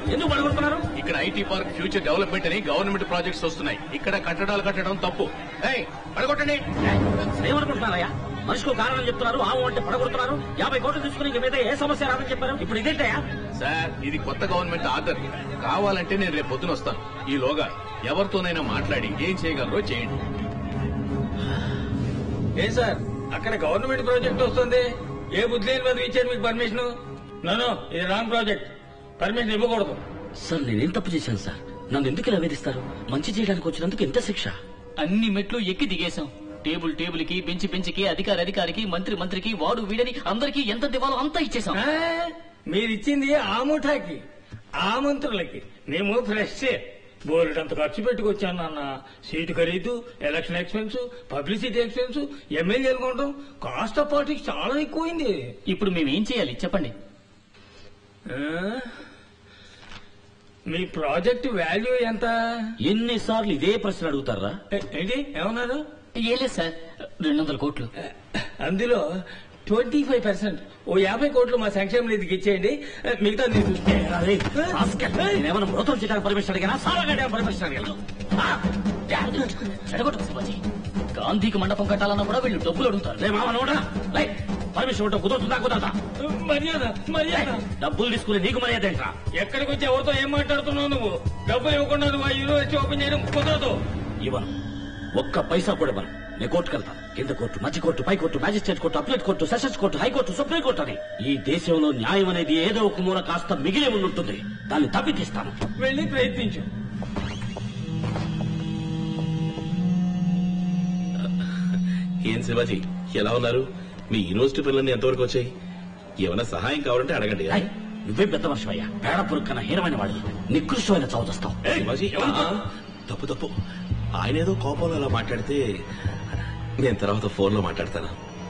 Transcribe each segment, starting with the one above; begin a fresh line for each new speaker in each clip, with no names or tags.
ఎందుకు పడగొడుతున్నారు
ఇక్కడ ఐటీ పార్క్ ఫ్యూచర్ డెవలప్మెంట్ అని గవర్నమెంట్ ప్రాజెక్ట్స్ వస్తున్నాయి ఇక్కడ కట్టడాలు కట్టడం తప్పు ఏయ్ పడగొట్టండి
ఏమనుకుంటున్నారయ్యా మనిషికి ఒక కారణం చెప్తున్నారు ఆవు అంటే పడగొడుతున్నారు యాభై కోట్లు తీసుకుని ఇంక మీద ఏ సమస్య రాదని చెప్పారు ఇప్పుడు ఇదేంటయ్యా
సార్ ఇది కొత్త గవర్నమెంట్ ఆర్డర్ కావాలంటే నేను రేపు పొద్దున వస్తాను ఈలోగా ఎవరితోనైనా మాట్లాడి ఏం చేయగలరో చేయండి
ఏం సార్ అక్కడ గవర్నమెంట్ ప్రాజెక్ట్ వస్తుంది ఏ బుద్ధి లేని బదులు ఇచ్చారు మీకు పర్మిషన్ నన్ను ఇది రాంగ్ ప్రాజెక్ట్ పర్మిషన్ ఇవ్వకూడదు
సార్ నేనేం తప్పు చేశాను సార్ నన్ను ఎందుకు ఇలా వేధిస్తారు మంచి చేయడానికి వచ్చినందుకు ఎంత శిక్ష
అన్ని మెట్లు ఎక్కి దిగేశాం టేబుల్ టేబుల్ కి బెంచ్ బెంచ్ కి అధికారి అధికారికి మంత్రి మంత్రికి వాడు వీడని అందరికీ ఎంత దివాలో అంతా ఇచ్చేసాం
ఆ, మీరు ఇచ్చింది ఆ ముఠాకి ఆ మంత్రులకి మేము ఫ్రెష్ బోర్డు ఖర్చు పెట్టుకొచ్చాను నాన్న సీటు ఖరీదు ఎలక్షన్ ఎక్స్పెన్స్ పబ్లిసిటీ ఎక్స్పెన్స్ ఎమ్మెల్యేలు కొనడం కాస్ట్ ఆఫ్ పాలిటిక్స్ చాలా ఎక్కువైంది
ఇప్పుడు మేము ఏం చేయాలి చెప్పండి
ఆ? మీ ప్రాజెక్ట్ వాల్యూ ఎంత
ఎన్నిసార్లు ఇదే ప్రశ్న అడుగుతారా
ఏ- ఏంటి ఏమన్నారు
ఏ లేదు సార్ రెండు వందల కోట్లు
అందులో ట్వంటీ ఫైవ్ పర్సెంట్ ఓ యాభై కోట్లు మా సంక్షేమ నిధికి ఇచ్చేయండి మిగతా నేను చూసుకుంటాను.
నేనేమైనా మృతం చేయడానికి పర్మిషన్ అడిగానా సారా పర్మిషన్ అడిగాను
చెడగొట్టకు శివాజీ గాంధీకి మండపం కట్టాలన్నా కూడా వీళ్ళు డబ్బులు అడుగుతారు
రే మామ నోడా లై పర్మిషన్ ఉంటే కుదురుతుందా కుదరదా
మర్యాద మర్యాద
డబ్బులు తీసుకుని నీకు మర్యాద ఏంట్రా
ఎక్కడికి వచ్చి ఎవరితో ఏం మాట్లాడుతున్నావు నువ్వు డబ్బులు ఇవ్వకుండా నువ్వు ఆ యూనివర్సిటీ ఓపెన్ చేయడం కుదరదు
ఇవ్వను ఒక్క పైసా కూడా ఇవ్వను నేను కోర్టుకు వెళ్తాను కింద కోర్టు మధ్య కోర్టు పై court magistrate court appellate court sessions court high court supreme court అని ఈ దేశంలో న్యాయం అనేది ఏదో ఒక మూల కాస్త మిగిలి ఉంటుంది దాన్ని తప్పితీస్తాను
వెళ్ళి ప్రయత్నించు
ఏం శివాజీ ఎలా ఉన్నారు మీ యూనివర్సిటీ పిల్లల్ని ఎంతవరకు వచ్చాయి ఏమైనా సహాయం కావాలంటే అడగండి
ఏయ్, నువ్వే పెద్ద వర్షమయ్యా పేడ పురుక్కన హీనమైన వాడు నికృష్టమైన చదువుతావు
శివాజీ ఆ, తప్పు తప్పు ఆయన ఏదో కోపంలో అలా మాట్లాడితే నేను తర్వాత ఫోన్ లో మాట్లాడతాను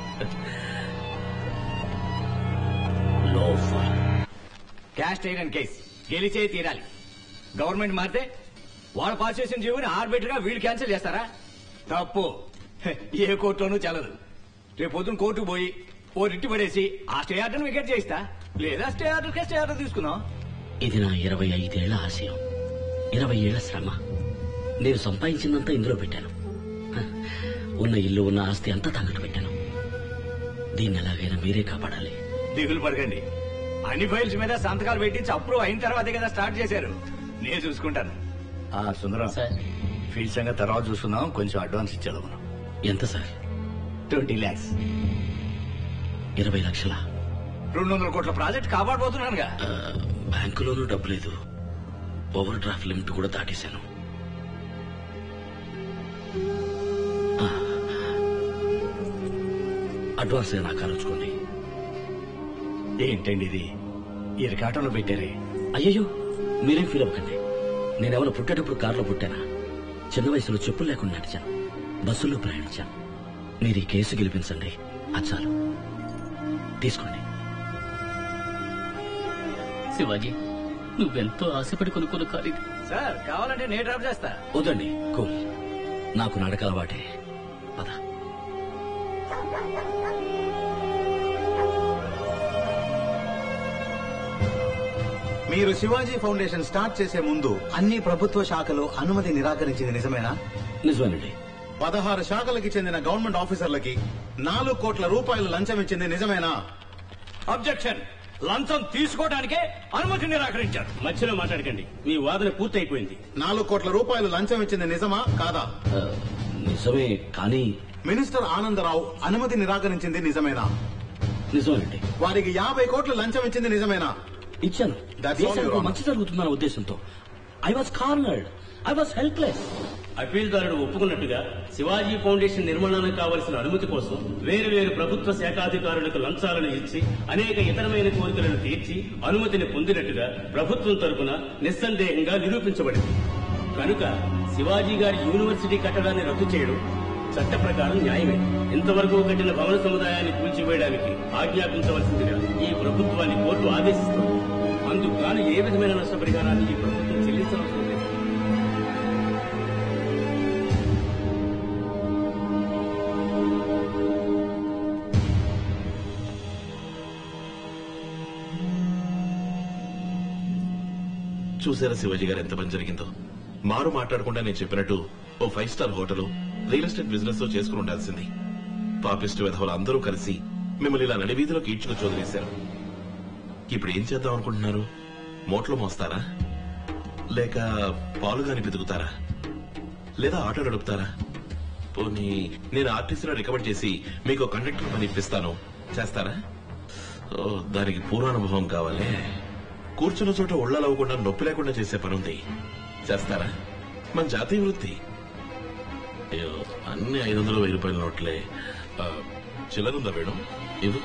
క్యాస్ట్ ఐరన్ కేస్ గెలిచే తీరాలి గవర్నమెంట్ మారితే వాళ్ళు పాస్ చేసిన జీవోని ఆర్బిటర్ గా వీళ్ళు క్యాన్సిల్ చేస్తారా తప్పు హె, ఏ కోర్టులోనూ చెల్లదు రేపు పొద్దున కోర్టుకు పోయి ఓ రిట్టి పడేసి ఆ స్టే ఆర్డర్ వికెట్ చేయిస్తా లేదా స్టే ఆర్డర్ కే స్టే ఆర్డర్ తీసుకుందాం
ఇది నా ఇరవై ఐదేళ్ల ఆశయం ఇరవై ఏళ్ల శ్రమ నేను సంపాదించిందంతా ఇందులో పెట్టాను హ, ఉన్న ఇల్లు ఉన్న ఆస్తి అంతా తాకట్టు పెట్టాను దీన్ని ఎలాగైనా మీరే కాపాడాలి
దిగులు పడకండి అన్ని ఫైల్స్ మీద సంతకాలు పెట్టించి అప్రూవ్ అయిన తర్వాతే కదా స్టార్ట్ చేశారు నేను చూసుకుంటాను
ఆ సుందరం
సార్
ఫీల్డ్ సంగతి తర్వాత చూసుకుందాం కొంచెం అడ్వాన్స్ ఇచ్చేద్దాం మనం
ఎంత సార్
ట్వంటీ ల్యాక్స్
ఇరవై లక్షల
రెండు వందల కోట్ల ప్రాజెక్ట్ కాపాడబోతున్నానుగా
బ్యాంకులోనూ డబ్బు లేదు ఓవర్ డ్రాఫ్ట్ లిమిట్ కూడా దాటేశాను ఆ, అడ్వాన్స్ నాకు ఆలోచుకోండి
ఏంటండి ఇది ఇరకాటంలో పెట్టారే
అయ్యయ్యో మీరేం ఫీల్ అవ్వకండి నేనెవరు పుట్టేటప్పుడు కారులో పుట్టానా చిన్న వయసులో చెప్పులు లేకుండా నడిచాను బస్సులో ప్రయాణించాను మీరు ఈ కేసు గెలిపించండి అది చాలు తీసుకోండి
శివాజీ నువ్వెంతో ఆశపడి కొనుక్కున్న కారు ఇది
సార్ కావాలంటే నేను డ్రాప్ చేస్తా
వద్దండి కూల్ నాకు నడక అలవాటే పద
మీరు శివాజీ ఫౌండేషన్ స్టార్ట్ చేసే ముందు అన్ని ప్రభుత్వ శాఖలు అనుమతి నిరాకరించింది నిజమేనా
నిజమేనండి
పదహారు శాఖలకి చెందిన గవర్నమెంట్ ఆఫీసర్లకి నాలుగు కోట్ల రూపాయలు లంచం ఇచ్చింది నిజమేనా
అబ్జెక్షన్ లంచం తీసుకోవడానికే అనుమతి నిరాకరించారు
మధ్యలో మాట్లాడకండి మీ వాదన పూర్తయిపోయింది
నాలుగు కోట్ల రూపాయలు లంచం ఇచ్చింది నిజమా కాదా
ఆ, నిజమే కానీ
మినిస్టర్ ఆనందరావు అనుమతి నిరాకరించింది నిజమేనా
నిజమేనండి
వారికి యాభై కోట్లు లంచం ఇచ్చింది నిజమేనా
ఇచ్చాను
That's all,
దేశానికి
Your Honor.
మంచి జరుగుతుందన్న ఉద్దేశంతో I was cornered I was helpless
అప్పీల్దారుడు ఒప్పుకున్నట్టుగా శివాజీ ఫౌండేషన్ నిర్మాణానికి కావలసిన అనుమతి కోసం వేరు వేరు ప్రభుత్వ శాఖాధికారులకు లంచాలను ఇచ్చి అనేక ఇతరమైన కోరికలను తీర్చి అనుమతిని పొందినట్టుగా ప్రభుత్వం తరపున నిస్సందేహంగా నిరూపించబడింది కనుక శివాజీ గారి యూనివర్సిటీ కట్టడాన్ని రద్దు చేయడం చట్ట ప్రకారం న్యాయమే ఇంతవరకు కట్టిన భవన సముదాయాన్ని కూల్చివేయడానికి ఆజ్ఞాపించవలసిందిగా ఈ ప్రభుత్వాన్ని కోర్టు ఆదేశిస్తుంది అందుకు గాను ఏ విధమైన నష్టపరిహారాన్ని ఈ ప్రభుత్వం చెల్లించవలసి లేదు
చూసారా శివాజీ గారు ఎంత పని జరిగిందో మారు మాట్లాడకుండా నేను చెప్పినట్టు ఓ five star hotel real estate business తో చేసుకుని ఉండాల్సింది పాపిస్ట్ విధవులు అందరూ కలిసి మిమ్మల్ని ఇలా నడివీధిలోకి ఈడ్చుకు చదివేశారు ఇప్పుడు ఏం చేద్దాం అనుకుంటున్నారు మోట్లో మోస్తారా లేక పాలు గాని పితుకుతారా లేదా ఆటో నడుపుతారా పోనీ నేను ఆర్టీసీలో రికమెండ్ చేసి మీకు కండక్టర్ పని ఇప్పిస్తాను చేస్తారా ఓ, దానికి పూర్వానుభవం కావాలి కూర్చున్న చోట ఒళ్ళలవ్వకుండా నొప్పి లేకుండా చేసే పని ఉంది చేస్తారా మన జాతీయ వృత్తి అయ్యో అన్ని ఐదు వందలు వెయ్యి రూపాయల నోట్లే ఆ, చిల్లరుందా వేణు ఇవ్వు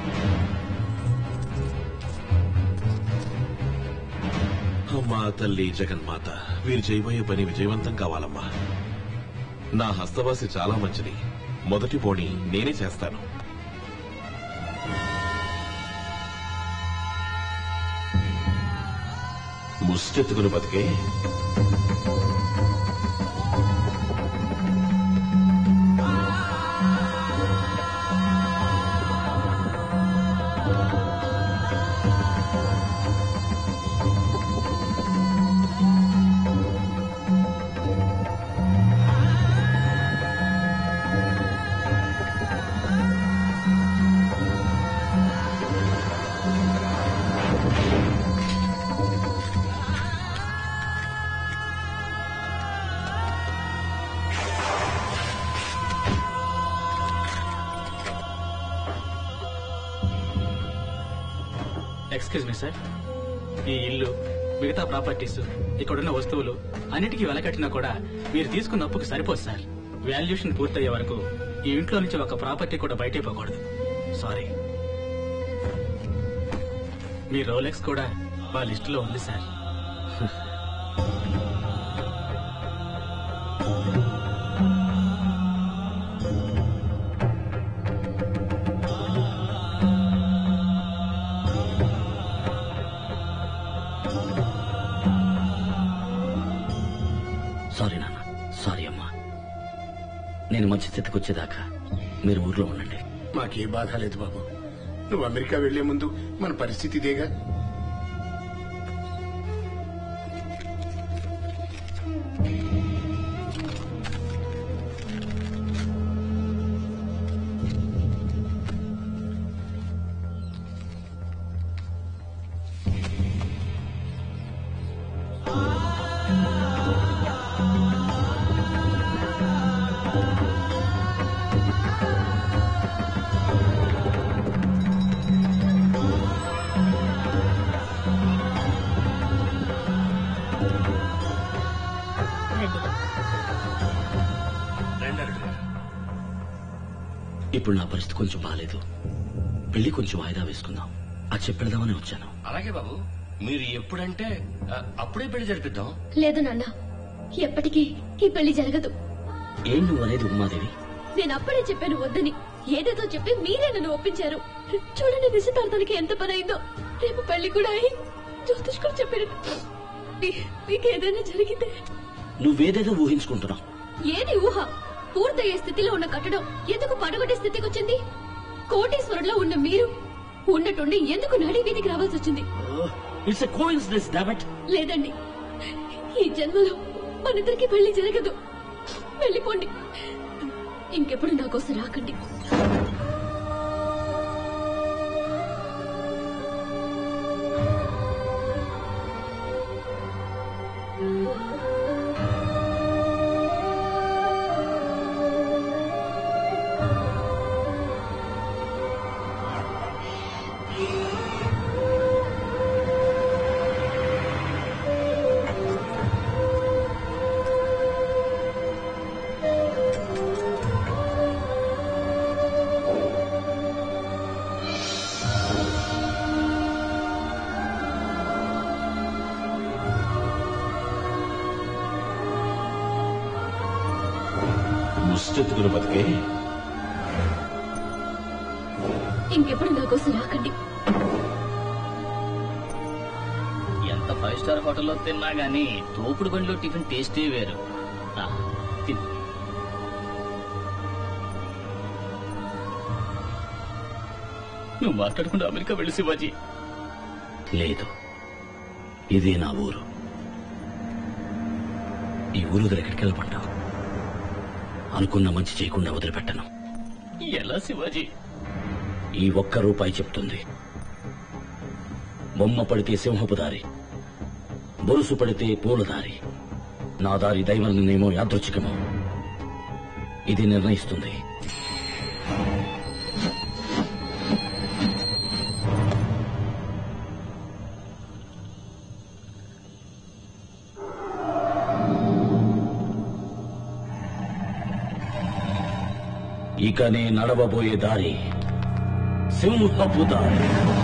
అమ్మా తల్లి జగన్మాత వీరు చేయబోయే పని విజయవంతం కావాలమ్మా నా హస్తవాసి చాలా మంచిది మొదటి పోనీ నేనే చేస్తాను ముష్టెత్తుకుని బతికే
ఎక్స్క్యూజ్ మీ సార్ ఈ ఇల్లు మిగతా ప్రాపర్టీస్ ఇక్కడున్న వస్తువులు అన్నిటికీ వెలకట్టినా కూడా మీరు తీసుకున్న అప్పుకు సరిపోదు సార్ వాల్యుయేషన్ పూర్తయ్యే వరకు ఈ ఇంట్లో నుంచి ఒక ప్రాపర్టీ కూడా బయటే పోకూడదు సారీ మీ రోలెక్స్ కూడా మా లిస్టులో ఉంది సార్
సారీ నాన్న సారీ అమ్మా నేను మంచి స్థితికి వచ్చేదాకా మీరు ఊర్లో ఉండండి
మాకే బాధ లేదు బాబు నువ్వు అమెరికా వెళ్లే ముందు మన పరిస్థితి ఇదేగా
ఇప్పుడు నా పరిస్థితి కొంచెం బాగాలేదు పెళ్లి కొంచెం వాయిదా వేసుకుందాం అది చెప్పేద్దామని వచ్చాను
అలాగే బాబు మీరు ఎప్పుడంటే ఆ, అప్పుడే పెళ్లి జరిపిద్దాం
లేదు నాన్న ఎప్పటికీ ఈ పెళ్లి జరగదు
ఏం నువ్వు అనేది ఉమాదేవి
నేను అప్పుడే చెప్పాను వద్దని ఏదేదో చెప్పి మీరే నన్ను ఒప్పించారు చూడండి నిశ్చితార్థానికి ఎంత పని అయిందో రేపు పెళ్లి కూడా అయి జ్యోతిష్ కూడా చెప్పాడు మీ- మీకు ఏదైనా జరిగితే
నువ్వేదేదో ఊహించుకుంటున్నావు
ఏది ఊహ పూర్తయ్యే స్థితిలో ఉన్న కట్టడం ఎందుకు పడగొట్టే స్థితికి వచ్చింది కోటేశ్వరంలో ఉన్న మీరు ఉన్నట్టుండి ఎందుకు నడి వీధికి రావాల్సి వచ్చింది
ఇట్స్ కోయిన్సిడెన్స్ డాబట్
లేదండి ఈ జన్మలో మనిద్దరికి పెళ్లి జరగదు వెళ్ళిపోండి ఇంకెప్పుడు నా కోసం రాకండి
ముష్టెత్తుకుని బతికే
ఇంకెప్పుడు నా కోసం రాకండి
ఎంత ఫైవ్ స్టార్ హోటల్లో తిన్నా గానీ తోపుడు బండిలో టిఫిన్ టేస్టే వేరు రా, తిను నువ్వు మాట్లాడకుండా అమెరికా వెళ్ళి శివాజీ
లేదు ఇది నా ఊరు ఈ ఊరు వదిలి ఎక్కడికి వెళ్ళమంటావు అనుకున్న మంచి చేయకుండా వదిలిపెట్టను
ఎలా శివాజీ
ఈ ఒక్క రూపాయి చెప్తుంది బొమ్మ పడితే సింహపు దారి బొరుసు పడితే పూల దారి నా దారి దైవ నిర్ణయమో యాదృచ్ఛికమో ఇది నిర్ణయిస్తుంది ఇక నే నడవబోయే దారి సింహపు దారి